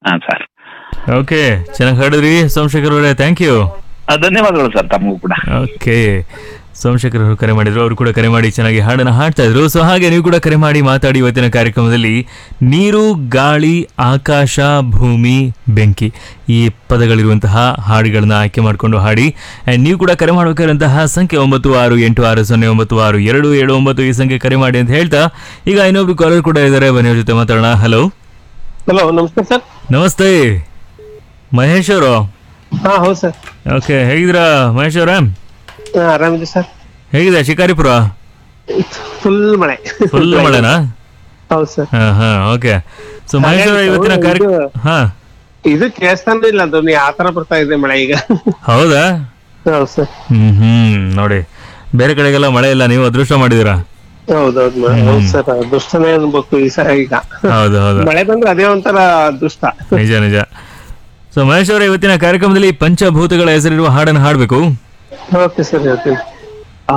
ಹಾ sir okay ಚೆನ್ನಾಗಿ ಹಾಡಿದ್ರಿ ಸೋಮಶೇಖರ್ ಅವರೇ ಥ್ಯಾಂಕ್ ಯು ಆ, ಧನ್ಯವಾದಗಳು ಸರ್ ತಮಗೂ ಕೂಡ ಓಕೆ ಸೋಮಶೇಖರ್ ಅವರು ಕರೆ ಮಾಡಿದ್ರು ಅವರು ಕೂಡ ಕರೆ ಮಾಡಿ ಚೆನ್ನಾಗಿ ಹಾಡನ್ನು ಹಾಡ್ತಾ ಇದ್ರು ಸೊ ಹಾಗೆ ನೀವು ಕೂಡ ಕರೆ ಮಾಡಿ ಮಾತಾಡಿ ಇವತ್ತಿನ ಕಾರ್ಯಕ್ರಮದಲ್ಲಿ ನೀರು ಗಾಳಿ ಆಕಾಶ ಭೂಮಿ ಬೆಂಕಿ ಈ ಪದಗಳಿರುವಂತಹ ಹಾಡುಗಳನ್ನ ಆಯ್ಕೆ ಮಾಡಿಕೊಂಡು ಹಾಡಿ ಆ್ಯಂಡ್ ನೀವು ಕೂಡ ಕರೆ ಮಾಡಬೇಕಾದಂತಹ ಸಂಖ್ಯೆ ಒಂಬತ್ತು ಆರು ಎಂಟು ಆರು ಸೊನ್ನೆ ಒಂಬತ್ತು ಆರು ಎರಡು ಏಳು ಒಂಬತ್ತು ಈ ಸಂಖ್ಯೆ ಕರೆ ಮಾಡಿ ಅಂತ ಹೇಳ್ತಾ ಈಗ ಇನ್ನೊಬ್ರು ಕಾಲರ್ ಕೂಡ ಇದ್ದಾರೆ ಬನ್ನಿ ಅವ್ರ ಜೊತೆ ಮಾತಾಡೋಣ ಹಲೋ ಹಲೋ ನಮಸ್ತೆ ಸರ್ ನಮಸ್ತೆ ಮಹೇಶ್ ಅವರು ಹಾ ಹೌದು ಸರ್ ಓಕೆ ಹೇಗಿದ್ದೀರಾ ಮಹೇಶ್ ಅವರೇ ಹಾ, ಆರಾಮಿದೆ ಸರ್ ಹೇಗಿದೆ ಶಿಕಾರಿಪುರ ಫುಲ್ ಮಳೆ ಫುಲ್ ಮಳೆನಾ ಹೌದು ಸರ್ ಹಾ ಹಾ ಓಕೆ ಸೊ ಮಹೇಶ್ ಅವರ ಇವತ್ತಿನ ಕಾರ್ಯ ಇದು- ಹಾ ಇದು ಕೇಳಿಸ್ತಾನೆ ಇಲ್ಲ ಧ್ವನಿ ಆ ತರ ಬರ್ತಾ ಇದೆ ಮಳೆ ಈಗ ಹೌದಾ ಹೌದು ಸರ್ ಹ್ಮ್ ಹ್ಮ್ ನೋಡಿ ಬೇರೆ ಕಡೆಗೆಲ್ಲ ಮಳೆ ಇಲ್ಲ ನೀವು ಅದೃಷ್ಟ ಮಾಡಿದೀರಾ ಹೌದೌದು ಹೌದು ಸರ್ ಅದೃಷ್ಟನೇ ಅನ್ಬೇಕು ಈ ಸ ಈಗ ಹೌದು ಹೌದು ಮಳೆ ಬಂದ್ರೆ ಅದೇ ಒಂಥರ ಅದೃಷ್ಟ ನಿಜ ನಿಜ ಸೊ ಮಹೇಶ್ ಅವರ ಇವತ್ತಿನ ಕಾರ್ಯಕ್ರಮದಲ್ಲಿ ಪಂಚಭೂತಗಳ ಹೆಸರಿರುವ ಹಾಡನ್ನು ಹಾಡಬೇಕು ಓಕೆ ಸರ್ ಹೇಳ್ತೀನಿ